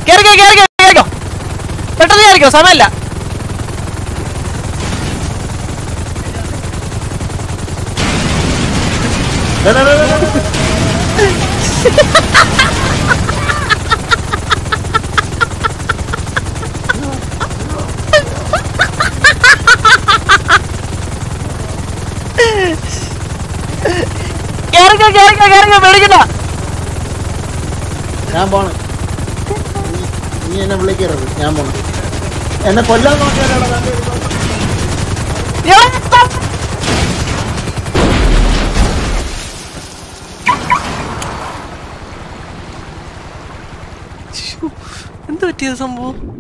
കേറിക്കോ കേറിക്കോ കേറിക്കോ പെട്ടെന്ന് കേറിക്കോ സമയമില്ല ദേ, ദേ, ദേ, ദേ, ദേ. കേറിക്കോ കേറിക്കോ കേറിക്കോ പേടിക്കണ്ട ഞാൻ പോണ് നീ- നീ എന്നെ വിളിക്കരുത് ഞാൻ പോണ് എന്നെ കൊല്ലാൻ നോക്കിയാലാണ് എന്ത് പറ്റിയത് സംഭവം